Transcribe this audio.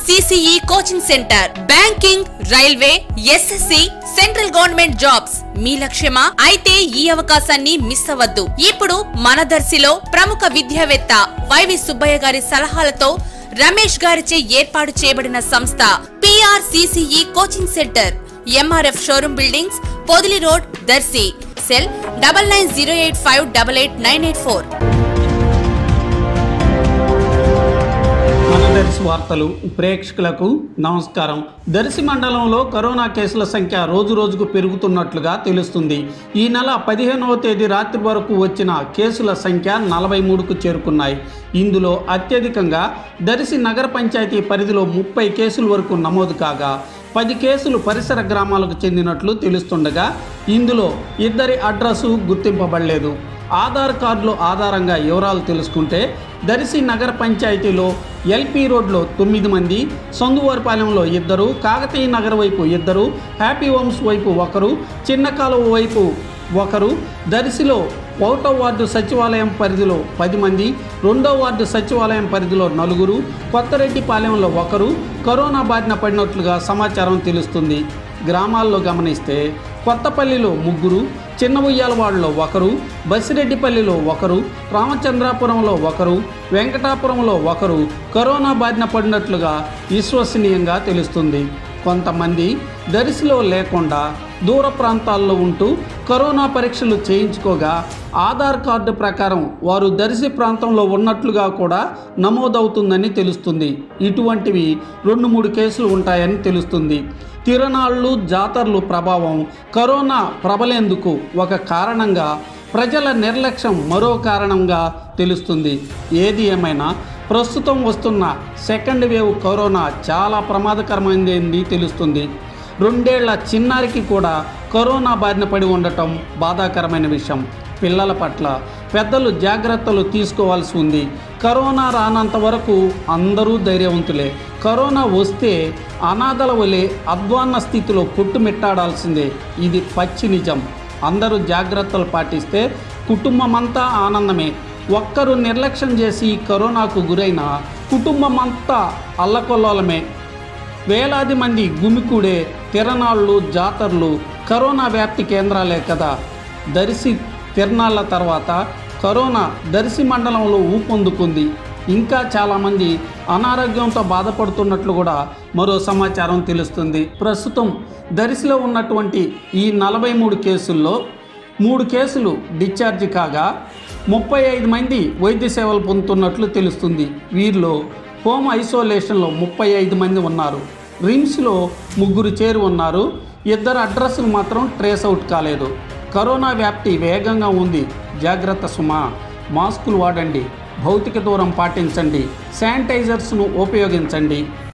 CCE coaching centre banking railway SSC central government jobs మీ లక్ష్యమా అయితే ఈ అవకాశాన్ని మిస్ అవ్వద్దు ఇప్పుడు మన దర్శిలో ప్రముఖ విద్యావేత్త వైవి సుబ్బయ్య గారి సలహాలతో రమేష్ గారిచే ఏర్పాటు చేయబడిన సంస్థ PRCCE coaching centre MRF showroom buildings Podili road Darsi cell double nine zero eight five double eight nine eight four మన దర్శి వార్తలు ప్రేక్షకులకు నమస్కారం దర్శి మండలంలో కరోనా కేసుల సంఖ్య రోజు రోజుకు పెరుగుతున్నట్లుగా తెలుస్తుంది ఈ నెల పదిహేనవ తేదీ రాత్రి వరకు వచ్చిన కేసుల సంఖ్య నలభై మూడుకు చేరుకున్నాయి ఇందులో అత్యధికంగా దర్శి నగర పంచాయతీ పరిధిలో ముప్పై కేసుల వరకు నమోదు కాగా పది కేసులు పరిసర గ్రామాలకు చెందినట్లు తెలుస్తుండగా ఇందులో ఇద్దరి అడ్రస్సు గుర్తింపబడలేదు ఆధార్ కార్డులు ఆధారంగా వివరాలు తెలుసుకుంటే దర్శి నగర పంచాయతీలో ఎల్పీ రోడ్లో తొమ్మిది మంది సందువారిపాలెంలో ఇద్దరు కాకతీయ నగర్ వైపు ఇద్దరు హ్యాపీ హోమ్స్ వైపు ఒకరు చిన్న కాలువ వైపు ఒకరు దర్శిలో ఒకటో వార్డు సచివాలయం పరిధిలో పది మంది రెండో వార్డు సచివాలయం పరిధిలో నలుగురు కొత్తరెడ్డిపాలెంలో ఒకరు కరోనా బారిన పడినట్లుగా సమాచారం తెలుస్తుంది గ్రామాల్లో గమనిస్తే కొత్తపల్లిలో ముగ్గురు చిన్న ఉయ్యాలవాడలో ఒకరు బసిరెడ్డిపల్లిలో ఒకరు రామచంద్రాపురంలో ఒకరు వెంకటాపురంలో ఒకరు కరోనా బారిన పడినట్లుగా విశ్వసనీయంగా తెలుస్తుంది కొంతమంది దరిసిలో లేకుండా దూర ప్రాంతాల్లో ఉంటూ కరోనా పరీక్షలు చేయించుకోగా ఆధార్ కార్డు ప్రకారం వారు దరిసి ప్రాంతంలో ఉన్నట్లుగా కూడా నమోదవుతుందని తెలుస్తుంది ఇటువంటివి రెండు మూడు కేసులు ఉంటాయని తెలుస్తుంది తిరణాళ్ళు జాతరలు ప్రభావం కరోనా ప్రబలేందుకు ఒక కారణంగా ప్రజల నిర్లక్ష్యం మరో కారణంగా తెలుస్తుంది ఏది ఏమైనా ప్రస్తుతం వస్తున్న సెకండ్ వేవ్ కరోనా చాలా ప్రమాదకరమైనది తెలుస్తుంది రెండేళ్ల చిన్నారికి కూడా కరోనా బారిన పడి ఉండటం బాధాకరమైన విషయం పిల్లల పట్ల పెద్దలు జాగ్రత్తలు తీసుకోవాల్సి ఉంది కరోనా రానంత వరకు అందరూ ధైర్యవంతులే కరోనా వస్తే అనాథల వలె అధ్వాన్న స్థితిలో కొట్టుమిట్టాడాల్సిందే ఇది పచ్చి నిజం అందరూ జాగ్రత్తలు పాటిస్తే కుటుంబమంతా ఆనందమే ఒక్కరు నిర్లక్ష్యం చేసి కరోనాకు గురైన కుటుంబమంతా అల్లకొల్లోలమే వేలాది మంది గుమికూడే తిరణాళ్ళు జాతరలు కరోనా వ్యాప్తి కేంద్రాలే కదా దర్శి తిరణాళ్ళ తర్వాత కరోనా దర్శి మండలంలో ఊపందుకుంది ఇంకా చాలామంది అనారోగ్యంతో బాధపడుతున్నట్లు కూడా మరో సమాచారం తెలుస్తుంది ప్రస్తుతం దర్శిలో ఉన్నటువంటి ఈ నలభై మూడు కేసుల్లో మూడు కేసులు డిశ్చార్జ్ కాగా ముప్పై ఐదు మంది వైద్య సేవలు పొందుతున్నట్లు తెలుస్తుంది వీరిలో హోమ్ ఐసోలేషన్లో ముప్పై ఐదు మంది ఉన్నారు రిమ్స్లో ముగ్గురు చేరి ఉన్నారు ఇద్దరు అడ్రస్లు మాత్రం ట్రేస్ అవుట్ కాలేదు కరోనా వ్యాప్తి వేగంగా ఉంది జాగ్రత్త సుమా మాస్కులు వాడండి భౌతిక దూరం పాటించండి శానిటైజర్స్ను ఉపయోగించండి